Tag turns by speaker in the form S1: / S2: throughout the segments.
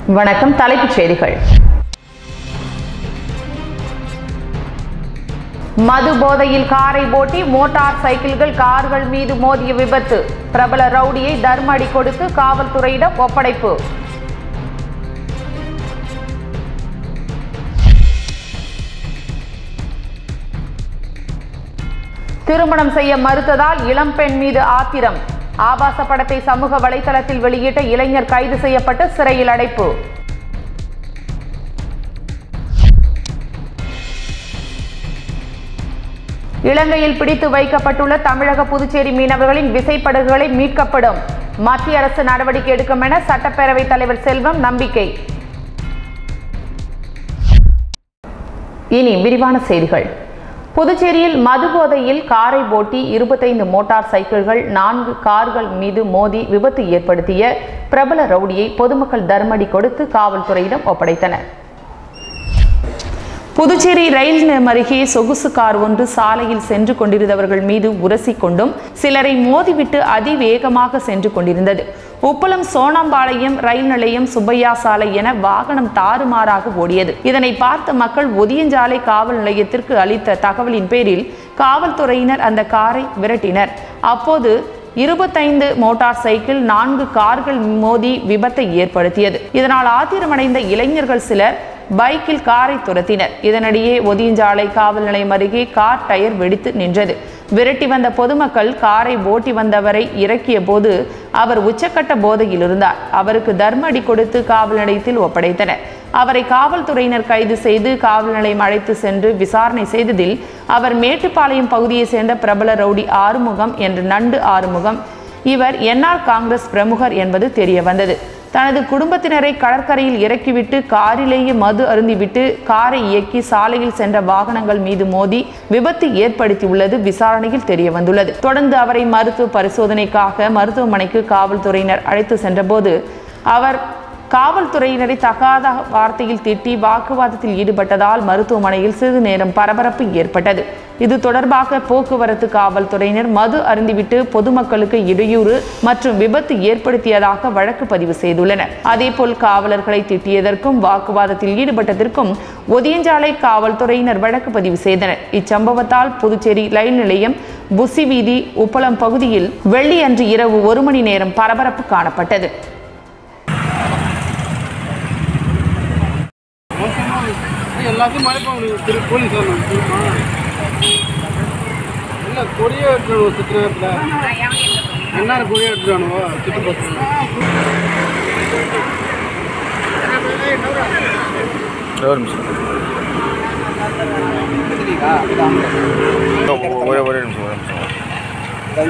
S1: வணக்கம் தலைப்புச் செய்திகள் மது போதையில் காரை ஓட்டி மோட்டார் சைக்கிள்கள் கார்கள் மீது மோதிய விபத்து பிரபல ரவுடியை தர்மடி கொடுத்து காவல்துறையிடம் ஒப்படைப்பு திருமணம் செய்ய மறுத்ததால் இளம்பெண் மீது ஆத்திரம் ஆபாச படத்தை சமூக வலைதளத்தில் வெளியிட்ட இளைஞர் கைது செய்யப்பட்டு சிறையில் அடைப்பு இலங்கையில் பிடித்து வைக்கப்பட்டுள்ள தமிழக புதுச்சேரி மீனவர்களின் விசைப்படகுகளை மீட்கப்படும் மத்திய அரசு நடவடிக்கை எடுக்கும் என சட்டப்பேரவைத் தலைவர் செல்வம் நம்பிக்கை இனி விரிவான செய்திகள் புதுச்சேரியில் மது போதையில் காரை ஓட்டி இருபத்தைந்து மோட்டார் சைக்கிள்கள் நான்கு கார்கள் மீது மோதி விபத்து ஏற்படுத்திய பிரபல ரவுடியை பொதுமக்கள் தர்மடி கொடுத்து காவல்துறையிடம் ஒப்படைத்தனர் புதுச்சேரி ரயில் நிலையம் அருகே சொகுசு கார் ஒன்று சாலையில் சென்று கொண்டிருந்தவர்கள் மீது உரசிக்கொண்டும் சிலரை மோதிவிட்டு அதிவேகமாக சென்று கொண்டிருந்தது உப்பளம் சோனாம்பாளையம் ரயில் நிலையம் சுப்பையா சாலை என வாகனம் தாறுமாறாக ஓடியது இதனை பார்த்த மக்கள் ஒதியஞ்சாலை காவல் நிலையத்திற்கு அளித்த தகவலின் பேரில் காவல்துறையினர் அந்த காரை விரட்டினர் அப்போது இருபத்தைந்து மோட்டார் சைக்கிள் நான்கு கார்கள் மோதி விபத்தை ஏற்படுத்தியது இதனால் ஆத்திரமடைந்த இளைஞர்கள் சிலர் பைக்கில் காரை துரத்தினர் இதனிடையே ஒதியஞ்சாலை காவல் நிலையம் அருகே கார் டயர் வெடித்து நின்றது விரட்டி வந்த பொதுமக்கள் காரை ஓட்டி வந்தவரை இறக்கிய போது அவர் உச்சக்கட்ட போதையில் இருந்தார் அவருக்கு தர்ம அடி கொடுத்து காவல் நிலையத்தில் ஒப்படைத்தனர் அவரை காவல்துறையினர் கைது செய்து காவல் நிலையம் அழைத்து சென்று விசாரணை செய்ததில் அவர் மேட்டுப்பாளையம் பகுதியை சேர்ந்த பிரபல ரவுடி ஆறுமுகம் என்ற நண்டு ஆறுமுகம் இவர் என்ஆர் காங்கிரஸ் பிரமுகர் என்பது தெரிய வந்தது தனது குடும்பத்தினரை கடற்கரையில் இறக்கிவிட்டு காரிலேயே மது அருந்திவிட்டு காரை இயக்கி சாலையில் சென்ற வாகனங்கள் மீது மோதி விபத்து ஏற்படுத்தியுள்ளது விசாரணையில் தெரிய வந்துள்ளது தொடர்ந்து அவரை மருத்துவ பரிசோதனைக்காக மருத்துவமனைக்கு காவல்துறையினர் அழைத்து சென்றபோது அவர் காவல்துறையினரை தகாத வார்த்தையில் திட்டி வாக்குவாதத்தில் ஈடுபட்டதால் மருத்துவமனையில் சிறிது நேரம் பரபரப்பு ஏற்பட்டது இது தொடர்பாக போக்குவரத்து காவல்துறையினர் மது அருந்திவிட்டு பொதுமக்களுக்கு இடையூறு மற்றும் விபத்து ஏற்படுத்தியதாக வழக்கு பதிவு செய்துள்ளனர் அதேபோல் காவலர்களை திட்டியதற்கும் வாக்குவாதத்தில் ஈடுபட்டதற்கும் ஒதியஞ்சாலை காவல்துறையினர் வழக்கு பதிவு செய்தனர் இச்சம்பவத்தால் புதுச்சேரி ரயில் நிலையம் புசி வீதி உப்பளம் பகுதியில் வெள்ளியன்று இரவு ஒரு மணி நேரம் பரபரப்பு காணப்பட்டது
S2: எல்லாத்தையும் மறைப்பாங்க திரு போலீஸ் வரணும் தெரியுமா இல்லை கொடியே எடுத்துருவோம் சித்த நேரத்தில் என்ன கொடியே எடுத்துருவானுவோ சிட்டு பசங்க
S3: ஒரு நிமிஷம் ஒரே ஒரே நிமிஷம் ஒரே நிமிஷம்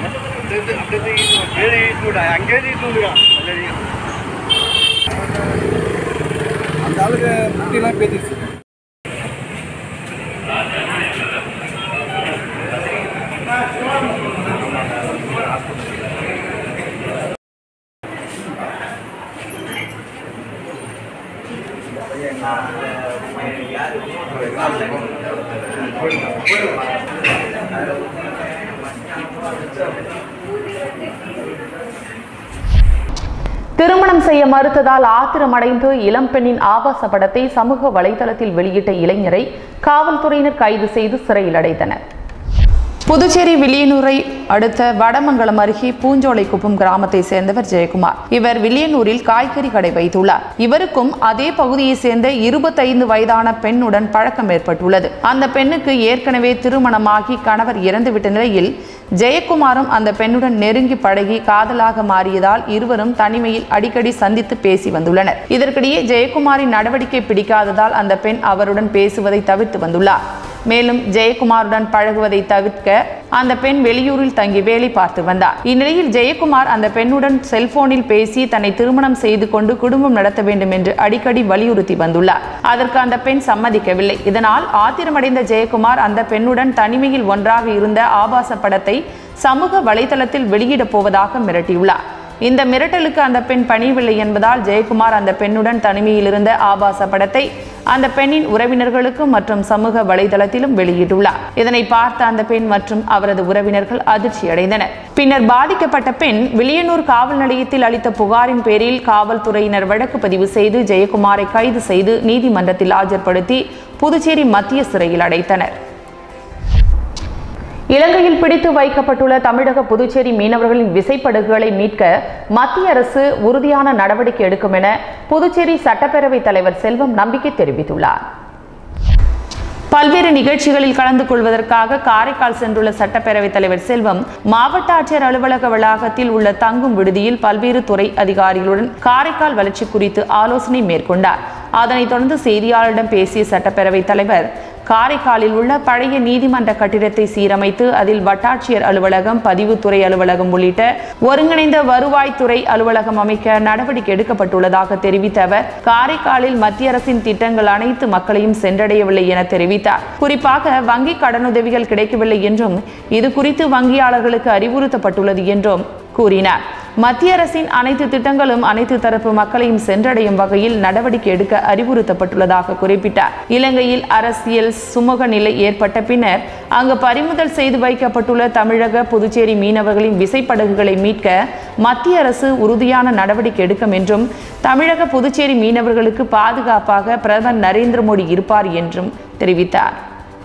S2: அந்த ஆளுக்கு முட்டிலாம் பேசிடுச்சு
S1: திருமணம் செய்ய மறுத்ததால் ஆத்திரமடைந்து இளம்பெண்ணின் ஆபாச படத்தை சமூக வலைதளத்தில் வெளியிட்ட இளைஞரை காவல்துறையினர் கைது செய்து சிறையில் அடைத்தனர் புதுச்சேரி வில்லியனூரை அடுத்த வடமங்கலம் அருகே பூஞ்சோலைக்குப்பம் கிராமத்தை சேர்ந்தவர் ஜெயக்குமார் இவர் வில்லியனூரில் காய்கறி கடை வைத்துள்ளார் இவருக்கும் அதே பகுதியை சேர்ந்த இருபத்தைந்து வயதான பெண்ணுடன் பழக்கம் ஏற்பட்டுள்ளது அந்த பெண்ணுக்கு ஏற்கனவே திருமணமாகி கணவர் இறந்துவிட்ட நிலையில் ஜெயக்குமாரும் அந்த பெண்ணுடன் நெருங்கி பழகி காதலாக மாறியதால் இருவரும் தனிமையில் அடிக்கடி சந்தித்து பேசி வந்துள்ளனர் இதற்கிடையே ஜெயக்குமாரின் நடவடிக்கை பிடிக்காததால் அந்த பெண் அவருடன் பேசுவதை தவிர்த்து வந்துள்ளார் மேலும் ஜெயக்குமாருடன் பழகுவதை தவிர்க்க அந்த பெண் வெளியூரில் தங்கி வேலை பார்த்து வந்தார் இந்நிலையில் ஜெயக்குமார் அந்த பெண்ணுடன் செல்போனில் பேசி தன்னை திருமணம் செய்து கொண்டு குடும்பம் நடத்த வேண்டும் என்று அடிக்கடி வலியுறுத்தி வந்துள்ளார் அதற்கு அந்த பெண் சம்மதிக்கவில்லை இதனால் ஆத்திரமடைந்த ஜெயக்குமார் அந்த பெண்ணுடன் தனிமையில் ஒன்றாக இருந்த ஆபாச படத்தை சமூக வலைதளத்தில் வெளியிடப் போவதாக மிரட்டியுள்ளார் இந்த மிரட்டலுக்கு அந்த பெண் பணியவில்லை என்பதால் ஜெயக்குமார் அந்த பெண்ணுடன் தனிமையில் இருந்த ஆபாச படத்தை அந்த பெண்ணின் உறவினர்களுக்கும் மற்றும் சமூக வலைதளத்திலும் வெளியிட்டுள்ளார் இதனை பார்த்த அந்த பெண் மற்றும் அவரது உறவினர்கள் அதிர்ச்சியடைந்தனர் பின்னர் பாதிக்கப்பட்ட பெண் வில்லியனூர் காவல் நிலையத்தில் அளித்த புகாரின் பேரில் காவல்துறையினர் வழக்கு பதிவு செய்து ஜெயக்குமாரை கைது செய்து நீதிமன்றத்தில் ஆஜர்படுத்தி புதுச்சேரி மத்திய சிறையில் அடைத்தனர் இலங்கையில் பிடித்து வைக்கப்பட்டுள்ள தமிழக புதுச்சேரி மீனவர்களின் விசைப்படகுகளை மீட்க மத்திய அரசு உறுதியான நடவடிக்கை எடுக்கும் என புதுச்சேரி சட்டப்பேரவைத் தலைவர் செல்வம் நம்பிக்கை தெரிவித்துள்ளார் பல்வேறு நிகழ்ச்சிகளில் கலந்து கொள்வதற்காக காரைக்கால் சென்றுள்ள சட்டப்பேரவைத் தலைவர் செல்வம் மாவட்ட ஆட்சியர் அலுவலக வளாகத்தில் உள்ள தங்கும் விடுதியில் பல்வேறு துறை அதிகாரிகளுடன் காரைக்கால் வளர்ச்சி குறித்து ஆலோசனை மேற்கொண்டார் அதனைத் தொடர்ந்து செய்தியாளரிடம் பேசிய சட்டப்பேரவைத் தலைவர் காரைக்காலில் உள்ள பழைய நீதிமன்ற கட்டிடத்தை சீரமைத்து அதில் வட்டாட்சியர் அலுவலகம் பதிவுத்துறை அலுவலகம் உள்ளிட்ட ஒருங்கிணைந்த வருவாய்த்துறை அலுவலகம் அமைக்க நடவடிக்கை எடுக்கப்பட்டுள்ளதாக தெரிவித்த அவர் காரைக்காலில் மத்திய அரசின் திட்டங்கள் அனைத்து மக்களையும் சென்றடையவில்லை என தெரிவித்தார் குறிப்பாக வங்கி கடனுதவிகள் கிடைக்கவில்லை என்றும் இது குறித்து வங்கியாளர்களுக்கு அறிவுறுத்தப்பட்டுள்ளது என்றும் கூறினார் மத்திய அரசின் அனைத்து திட்டங்களும் அனைத்து தரப்பு மக்களையும் சென்றடையும் வகையில் நடவடிக்கை எடுக்க அறிவுறுத்தப்பட்டுள்ளதாக குறிப்பிட்டார் இலங்கையில் அரசியல் சுமூக நிலை ஏற்பட்ட பின்னர் அங்கு பறிமுதல் செய்து வைக்கப்பட்டுள்ள தமிழக புதுச்சேரி மீனவர்களின் விசைப்படகுகளை மீட்க மத்திய அரசு உறுதியான நடவடிக்கை எடுக்கும் என்றும் தமிழக புதுச்சேரி மீனவர்களுக்கு பாதுகாப்பாக பிரதமர் நரேந்திர மோடி இருப்பார் என்றும் தெரிவித்தார்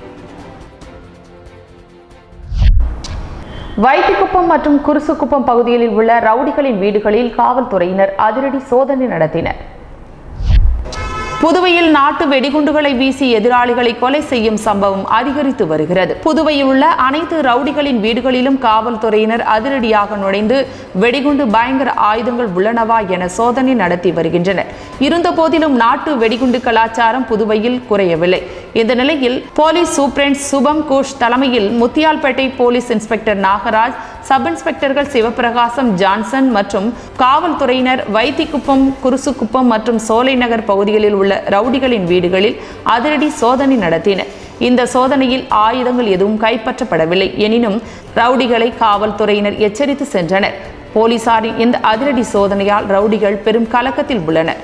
S1: வைத்திக்குப்பம் மற்றும் குருசுக்குப்பம் பகுதிகளில் உள்ள ரவுடிகளின் வீடுகளில் காவல்துறையினர் அதிரடி சோதனை நடத்தினர் புதுவையில் நாட்டு வெடிகுண்டுகளை வீசி எதிராளிகளை கொலை செய்யும் சம்பவம் அதிகரித்து வருகிறது புதுவையில் உள்ள அனைத்து ரவுடிகளின் வீடுகளிலும் காவல்துறையினர் அதிரடியாக நுழைந்து வெடிகுண்டு பயங்கர ஆயுதங்கள் உள்ளனவா என சோதனை நடத்தி வருகின்றனர் இருந்தபோதிலும் நாட்டு வெடிகுண்டு கலாச்சாரம் புதுவையில் குறையவில்லை இந்த நிலையில் போலீஸ் சூப்பரண்ட் சுபம் கோஷ் தலைமையில் Muthialpet police inspector Nagaraj sub இன்ஸ்பெக்டர்கள் சிவபிரகாசம் ஜான்சன் மற்றும் காவல்துறையினர் வைத்திக்குப்பம் குருசுக்குப்பம் மற்றும் சோலை நகர் பகுதிகளில் உள்ள ரவுடிகளின் வீடுகளில் அதிரடி சோதனை நடத்தினர் இந்த சோதனையில் ஆயுதங்கள் எதுவும் கைப்பற்றப்படவில்லை எனினும் ரவுடிகளை காவல்துறையினர் எச்சரித்து சென்றனர் போலீசாரின் இந்த அதிரடி சோதனையால் ரவுடிகள் பெரும் கலக்கத்தில் உள்ளனர்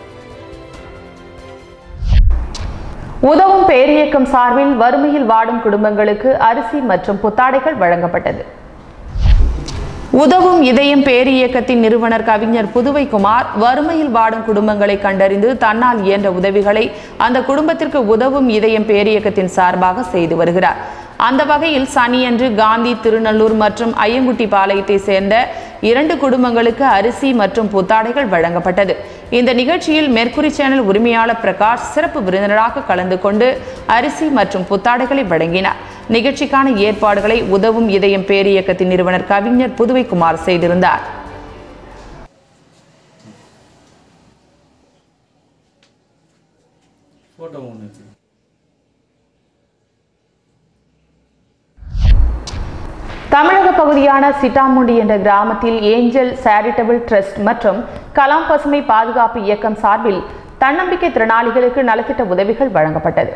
S1: உதவும் பேரியக்கம் சார்பில் வறுமையில் வாடும் குடும்பங்களுக்கு அரிசி மற்றும் புத்தாடைகள் வழங்கப்பட்டது உதவும் இதயம் பேரியக்கத்தின் நிறுவனர் கவிஞர் புதுவை குமார் வறுமையில் வாடும் குடும்பங்களை கண்டறிந்து தன்னால் இயன்ற உதவிகளை அந்த குடும்பத்திற்கு உதவும் இதயம் பேரியக்கத்தின் சார்பாக செய்து வருகிறார் அந்த வகையில் சனியன்று காந்தி திருநள்ளூர் மற்றும் ஐயங்குட்டி பாளையத்தை சேர்ந்த இரண்டு குடும்பங்களுக்கு அரிசி மற்றும் புத்தாடைகள் வழங்கப்பட்டது இந்த நிகழ்ச்சியில் மெர்க்குரி சேனல் உரிமையாளர் பிரகாஷ் சிறப்பு விருந்தினராக கலந்து கொண்டு அரிசி மற்றும் புத்தாடைகளை வழங்கினார் நிகழ்ச்சிக்கான ஏற்பாடுகளை உதவும் இதயம் பேரியக்கத்தின் நிறுவனர் கவிஞர் புதுவை குமார் செய்திருந்தார்
S2: ஃபோட்டோ ஒன்று
S1: தமிழக பகுதியான சிட்டாமுண்டி என்ற கிராமத்தில் ஏஞ்சல் சேரிட்டபிள் ட்ரஸ்ட் மற்றும் கலாம் பசுமை பாதுகாப்பு இயக்கம் சார்பில் தன்னம்பிக்கை திறனாளிகளுக்கு நலத்திட்ட உதவிகள் வழங்கப்பட்டது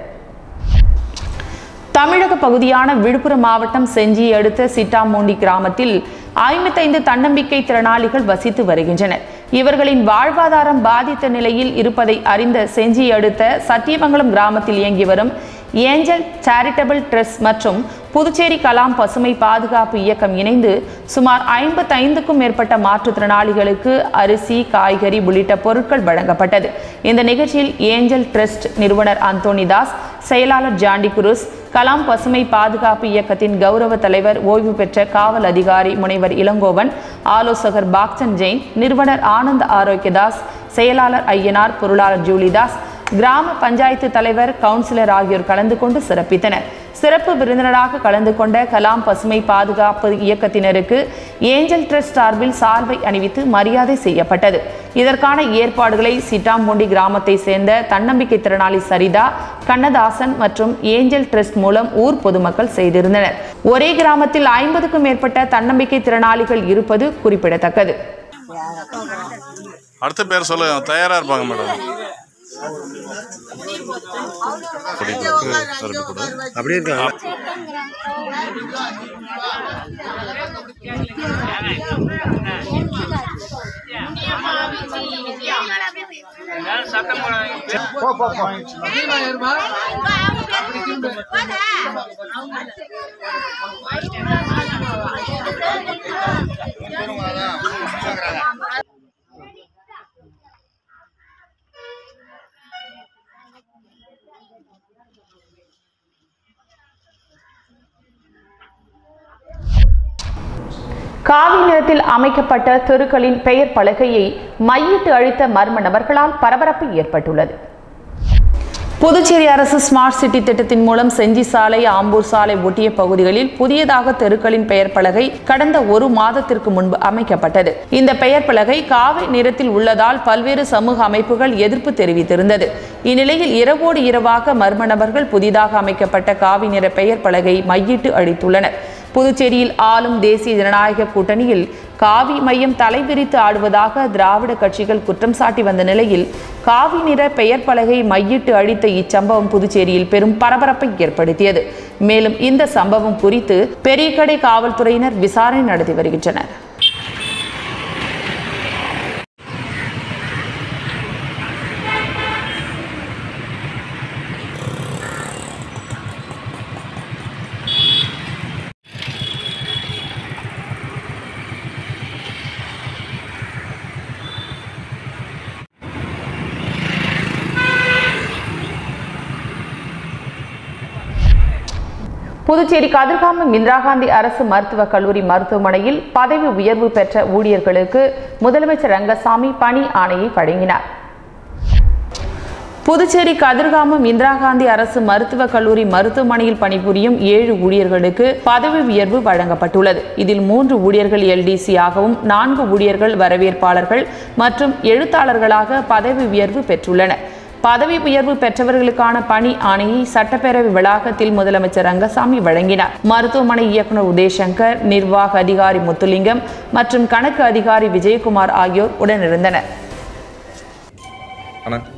S1: தமிழக பகுதியான விழுப்புரம் மாவட்டம் செஞ்சியை அடுத்த சிட்டாமூண்டி கிராமத்தில் ஐம்பத்தைந்து தன்னம்பிக்கை திறனாளிகள் வசித்து வருகின்றனர் இவர்களின் வாழ்வாதாரம் பாதித்த நிலையில் இருப்பதை அறிந்த செஞ்சி அடுத்த சத்தியமங்கலம் கிராமத்தில் இயங்கி வரும் ஏஞ்சல் சேரிட்டபிள் ட்ரஸ்ட் மற்றும் புதுச்சேரி கலாம் பசுமை பாதுகாப்பு இயக்கம் இணைந்து சுமார் ஐம்பத்தைந்துக்கும் மேற்பட்ட மாற்றுத்திறனாளிகளுக்கு அரிசி காய்கறி உள்ளிட்ட பொருட்கள் வழங்கப்பட்டது இந்த நிகழ்ச்சியில் ஏஞ்சல் ட்ரஸ்ட் நிறுவனர் அந்தோனிதாஸ் செயலாளர் ஜாண்டி குருஸ் கலாம் பசுமை பாதுகாப்பு இயக்கத்தின் கௌரவ தலைவர் ஓய்வு பெற்ற காவல் அதிகாரி முனைவர் இளங்கோவன் ஆலோசகர் பாக்சன் ஜெயின் நிறுவனர் ஆனந்த் ஆரோக்கியதாஸ் செயலாளர் ஐயனார் பொருளாளர் ஜூலிதாஸ் கிராம பஞ்சாயத்து தலைவர் கவுன்சிலர் ஆகியோர் கலந்து கொண்டு சிறப்பித்தனர் சிறப்பு விருந்தினராக கலந்து கொண்ட கலாம் பசுமை பாதுகாப்பு இயக்கத்தினருக்கு ஏஞ்சல் ட்ரஸ்ட் சார்பில் சால்வை அணிவித்து மரியாதை செய்யப்பட்டது இதற்கான ஏற்பாடுகளை சிட்டாம்பூண்டி கிராமத்தை சேர்ந்த தன்னம்பிக்கை திறனாளி சரிதா கண்ணதாசன் மற்றும் ஏஞ்சல் ட்ரஸ்ட் மூலம் ஊர் பொதுமக்கள் செய்திருந்தனர் ஒரே கிராமத்தில் ஐம்பதுக்கும் மேற்பட்ட தன்னம்பிக்கை திறனாளிகள் இருப்பது குறிப்பிடத்தக்கது
S3: அடுத்த பேர் சொல்ல தயாரா இருப்பாங்க மேடம்
S2: அப்படியே இருக்காங்க
S1: காவி நிறத்தில் அமைக்கப்பட்ட தெருக்களின் பெயர் பலகையை மையிட்டு அழித்த மர்ம நபர்களால் பரபரப்பு ஏற்பட்டுள்ளது புதுச்சேரி அரசு ஸ்மார்ட் சிட்டி திட்டத்தின் மூலம் செஞ்சி சாலை ஆம்பூர் சாலை ஒட்டிய பகுதிகளில் புதியதாக தெருக்களின் பெயர் பலகை கடந்த ஒரு மாதத்திற்கு முன்பு அமைக்கப்பட்டது இந்த பெயர் பலகை காவி நிறத்தில் உள்ளதால் பல்வேறு சமூக அமைப்புகள் எதிர்ப்பு தெரிவித்திருந்தது இந்நிலையில் இரவோடு இரவாக மர்ம நபர்கள் புதிதாக அமைக்கப்பட்ட காவி நிற பெயர் பலகை மையிட்டு அழித்துள்ளனர் புதுச்சேரியில் ஆளும் தேசிய ஜனநாயக கூட்டணியில் காவி மையம் தலைவிரித்து ஆடுவதாக திராவிட கட்சிகள் குற்றம் சாட்டி வந்த நிலையில் காவி நிற பெயர் பலகை மையிட்டு அழித்த இச்சம்பவம் புதுச்சேரியில் பெரும் பரபரப்பை ஏற்படுத்தியது மேலும் இந்த சம்பவம் குறித்து பெரியகடை காவல்துறையினர் விசாரணை நடத்தி வருகின்றனர் புதுச்சேரி கதிர்காமம் இந்திரா காந்தி அரசு மருத்துவக் கல்லூரி மருத்துவமனையில் பதவி உயர்வு பெற்ற ஊழியர்களுக்கு முதலமைச்சர் ரங்கசாமி பணி ஆணையை வழங்கினார் புதுச்சேரி கதிர்காமம் இந்திரா காந்தி அரசு மருத்துவக் கல்லூரி மருத்துவமனையில் பணிபுரியும் ஏழு ஊழியர்களுக்கு பதவி உயர்வு வழங்கப்பட்டுள்ளது இதில் மூன்று ஊழியர்கள் எல்டிசி ஆகவும் நான்கு ஊழியர்கள் வரவேற்பாளர்கள் மற்றும் எழுத்தாளர்களாக பதவி உயர்வு பெற்றுள்ளனர் பதவி உயர்வு பெற்றவர்களுக்கான பணி ஆணையை சட்டப்பேரவை வளாகத்தில் முதலமைச்சர் ரங்கசாமி வழங்கினார் மருத்துவமனை இயக்குநர் உதயசங்கர் நிர்வாக அதிகாரி முத்துலிங்கம் மற்றும் கணக்கு அதிகாரி விஜயகுமார் ஆகியோர் உடனிருந்தனர்
S3: அண்ணா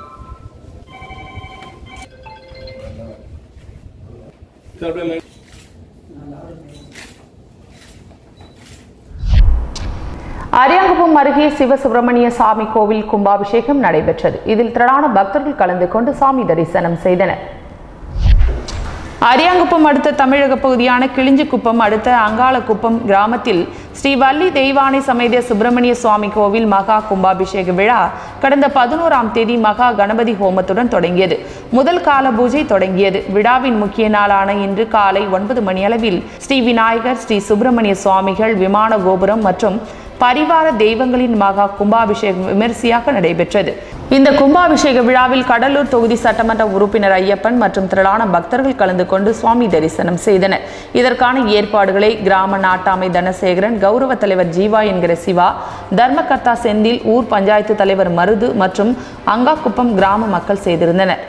S1: அரியாங்குப்பம் அருகே சிவசுப்பிரமணிய சாமி கோவில் கும்பாபிஷேகம் நடைபெற்றது இதில் திரளான பக்தர்கள் கலந்து கொண்டு சாமி தரிசனம் செய்தனர் அரியாங்குப்பம் அடுத்த தமிழக பகுதியான கிளிஞ்சிக்குப்பம் அடுத்த அங்காளக்குப்பம் கிராமத்தில் ஸ்ரீ வள்ளி தெய்வானை சமேத சுப்பிரமணிய சுவாமி கோவில் மகா கும்பாபிஷேக விழா கடந்த பதினோராம் தேதி மகா கணபதி ஹோமத்துடன் தொடங்கியது முதல் கால பூஜை தொடங்கியது விழாவின் முக்கிய நாளான இன்று காலை ஒன்பது மணியளவில் ஸ்ரீ விநாயகர் ஸ்ரீ சுப்பிரமணிய சுவாமிகள் விமான கோபுரம் மற்றும் பரிவார தெய்வங்களின் மகா கும்பாபிஷேகம் விமரிசையாக நடைபெற்றது இந்த கும்பாபிஷேக விழாவில் கடலூர் தொகுதி சட்டமன்ற உறுப்பினர் ஐயப்பன் மற்றும் திரளான பக்தர்கள் கலந்து கொண்டு சுவாமி தரிசனம் செய்தனர் இதற்கான ஏற்பாடுகளை கிராம நாட்டாமை தனசேகரன் கௌரவ தலைவர் ஜீவா என்கிற சிவா தர்மகர்த்தா செந்தில் ஊர் பஞ்சாயத்து தலைவர் மருது மற்றும் அங்காக்குப்பம் கிராம மக்கள் செய்திருந்தனர்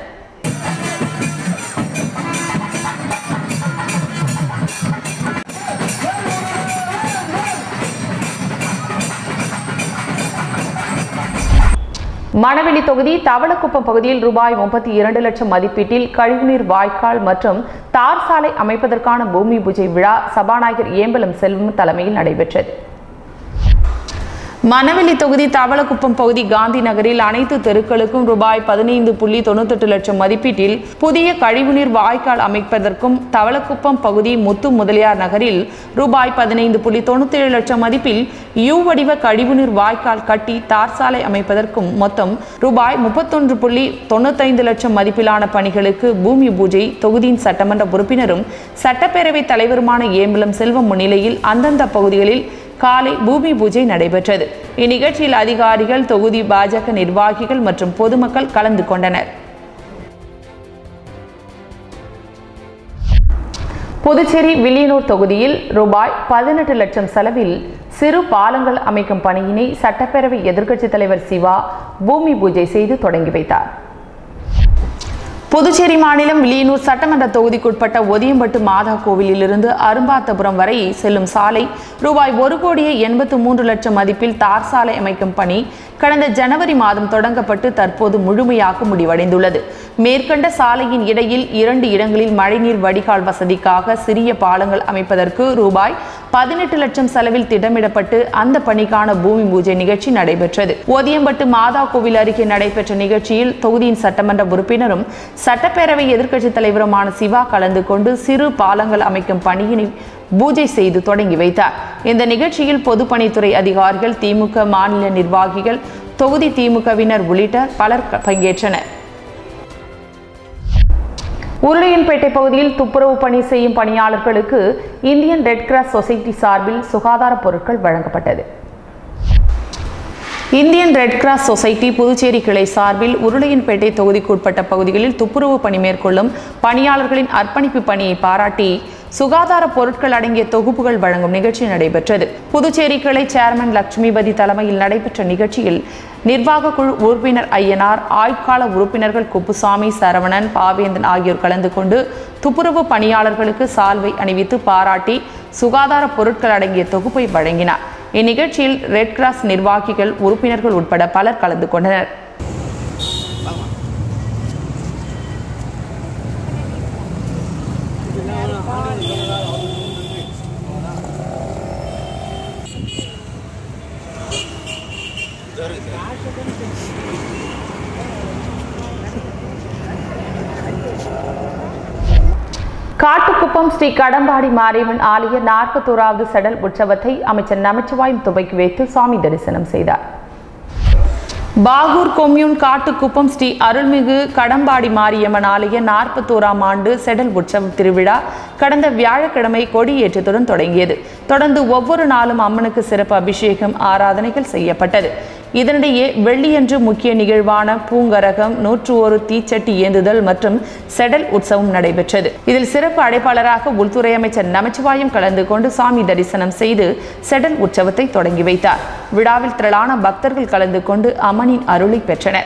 S1: மணவெளி தொகுதி தவளக்குப்பம் பகுதியில் ரூபாய் முப்பத்தி இரண்டு லட்சம் மதிப்பீட்டில் கழிவுநீர் வாய்க்கால் மற்றும் தார் சாலை அமைப்பதற்கான பூமி பூஜை விழா சபாநாயகர் ஏம்பலம் செல்வம் தலைமையில் நடைபெற்றது மணவெளி தொகுதி தவளக்குப்பம் பகுதி காந்தி நகரில் அனைத்து தெருக்களுக்கும் ரூபாய் பதினைந்து புள்ளி தொண்ணூத்தெட்டு லட்சம் மதிப்பீட்டில் புதிய கழிவுநீர் வாய்க்கால் அமைப்பதற்கும் தவளக்குப்பம் பகுதி முத்து முதலியார் நகரில் ரூபாய் பதினைந்து புள்ளி தொண்ணூத்தேழு லட்சம் மதிப்பில் யூ வடிவ கழிவுநீர் வாய்க்கால் கட்டி தார் சாலை அமைப்பதற்கும் மொத்தம் ரூபாய் முப்பத்தொன்று புள்ளி தொண்ணூத்தைந்து லட்சம் மதிப்பிலான பணிகளுக்கு பூமி பூஜை தொகுதியின் சட்டமன்ற உறுப்பினரும் சட்டப்பேரவைத் தலைவருமான ஏம்பலம் செல்வம் முன்னிலையில் அந்தந்த பகுதிகளில் காலை பூமி பூஜை நடைபெற்றது இந்நிகழ்ச்சியில் அதிகாரிகள் தொகுதி பாஜக நிர்வாகிகள் மற்றும் பொதுமக்கள் கலந்து கொண்டனர் புதுச்சேரி வில்லியனூர் தொகுதியில் ரூபாய் பதினெட்டு லட்சம் செலவில் சிறு பாலங்கள் அமைக்கும் பணியினை சட்டப்பேரவை எதிர்க்கட்சித் தலைவர் சிவா பூமி பூஜை செய்து தொடங்கி வைத்தார் புதுச்சேரி மாநிலம் வில்லியனூர் சட்டமன்ற தொகுதிக்குட்பட்ட ஒதியம்பட்டு மாதா கோவிலிலிருந்து அரும்பாத்தபுரம் வரை செல்லும் சாலை ரூபாய் ஒரு கோடியே எண்பத்து மூன்று லட்சம் மதிப்பில் தார் சாலை அமைக்கும் பணி கடந்த ஜனவரி மாதம் தொடங்கப்பட்டு தற்போது முழுமையாக முடிவடைந்துள்ளது மேற்கண்ட சாலையின் இடையில் இரண்டு இடங்களில் மழைநீர் வடிகால் வசதிக்காக சிறிய பாலங்கள் அமைப்பதற்கு ரூபாய் பதினெட்டு லட்சம் செலவில் திட்டமிடப்பட்டு அந்த பணிக்கான பூமி பூஜை நிகழ்ச்சி நடைபெற்றது ஓதியம்பட்டு மாதா கோவில் அருகே நடைபெற்ற நிகழ்ச்சியில் தொகுதியின் சட்டமன்ற உறுப்பினரும் சட்டப்பேரவை எதிர்க்கட்சித் தலைவருமான சிவா கலந்து கொண்டு சிறு பாலங்கள் அமைக்கும் பணியினை பூஜை செய்து தொடங்கி வைத்தார் இந்த நிகழ்ச்சியில் பொதுப்பணித்துறை அதிகாரிகள் திமுக மாநில நிர்வாகிகள் தொகுதி திமுகவினர் உள்ளிட்ட பலர் பங்கேற்றனர் உருளையன்பேட்டை பகுதியில் துப்புரவு பணி செய்யும் பணியாளர்களுக்கு இந்தியன் ரெட் கிராஸ் சொசைட்டி சார்பில் சுகாதார பொருட்கள் வழங்கப்பட்டது Indian red cross society Puducherry கிளை சார்பில் உருளையன்பேட்டை தொகுதிக்குட்பட்ட பகுதிகளில் துப்புரவு பணி மேற்கொள்ளும் பணியாளர்களின் அர்ப்பணிப்பு பணியை பாராட்டி சுகாதார பொருட்கள் அடங்கிய தொகுப்புகள் வழங்கும் நிகழ்ச்சி நடைபெற்றது புதுச்சேரி கிளை சேர்மன் லட்சுமிபதி தலைமையில் நடைபெற்ற நிகழ்ச்சியில் நிர்வாக குழு உறுப்பினர் ஐயனார் ஆயுட்கால உறுப்பினர்கள் குப்புசாமி சரவணன் பாவேந்தன் ஆகியோர் கலந்து கொண்டு துப்புரவு பணியாளர்களுக்கு சால்வை அணிவித்து பாராட்டி சுகாதார பொருட்கள் அடங்கிய தொகுப்பை வழங்கினார் இந்நிகழ்ச்சியில் ரெட் கிராஸ் நிர்வாகிகள் உறுப்பினர்கள் உட்பட பலர் கலந்து கொண்டனர் காட்டுக்குப்பம் ஸ்ரீ கடம்பாடி மாரியம்மன் ஆலய நாற்பத்தோராவது செடல் உற்சவத்தை அமைச்சர் நமச்சிவாயம் துவக்கி வைத்து சுவாமி தரிசனம் செய்தார் பாகூர் கொம்யூன் காட்டுக்குப்பம் ஸ்ரீ அருள்மிகு கடம்பாடி மாரியம்மன் ஆலய நாற்பத்தோராம் ஆண்டு செடல் உற்சவ திருவிழா கடந்த வியாழக்கிழமை கொடியேற்றத்துடன் தொடங்கியது தொடர்ந்து ஒவ்வொரு நாளும் அம்மனுக்கு சிறப்பு அபிஷேகம் ஆராதனைகள் செய்யப்பட்டது இதனிடையே வெள்ளியன்று முக்கிய நிகழ்வான பூங்கரகம் நூற்று ஒரு தீச்சட்டி ஏந்துதல் மற்றும் செடல் உற்சவம் நடைபெற்றது இதில் சிறப்பு அழைப்பாளராக உள்துறை அமைச்சர் நமச்சிவாயம் கலந்து கொண்டு சாமி தரிசனம் செய்து செடல் உற்சவத்தை தொடங்கி வைத்தார் விழாவில் திரளான பக்தர்கள் கலந்து கொண்டு அம்மனின் அருளை பெற்றனர்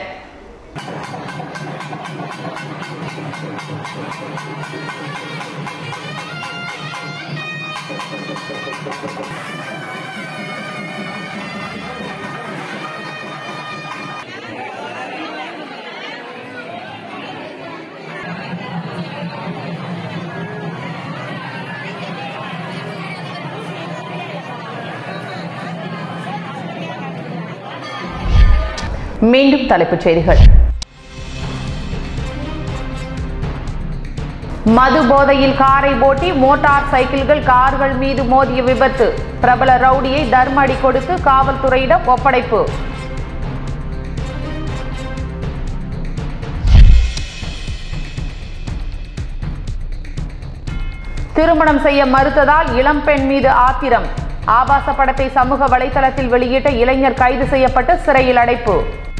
S1: மீண்டும் தலைப்புச் செய்திகள் மது போதையில் காரை ஓட்டி மோட்டார் சைக்கிள்கள் கார்கள் மீது மோதிய விபத்து பிரபல ரவுடியை தர்ம அடி கொடுத்து காவல்துறையிடம் ஒப்படைப்பு திருமணம் செய்ய மறுத்ததால் இளம்பெண் மீது ஆத்திரம் ஆபாச படத்தை சமூக வலைதளத்தில் வெளியிட்ட இளைஞர் கைது செய்யப்பட்டு சிறையில் அடைப்பு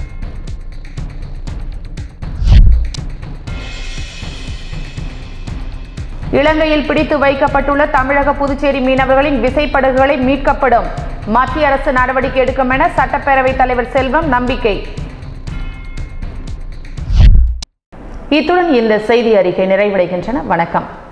S1: இலங்கையில் பிடித்து வைக்கப்பட்டுள்ள தமிழக புதுச்சேரி மீனவர்களின் விசைப்படகுகளை மீட்கப்படும் மத்திய அரசு நடவடிக்கை எடுக்கும் என சட்டப்பேரவைத் தலைவர் செல்வம் நம்பிக்கை இத்துடன் இந்த செய்தி அறிக்கை நிறைவடைகின்றன வணக்கம்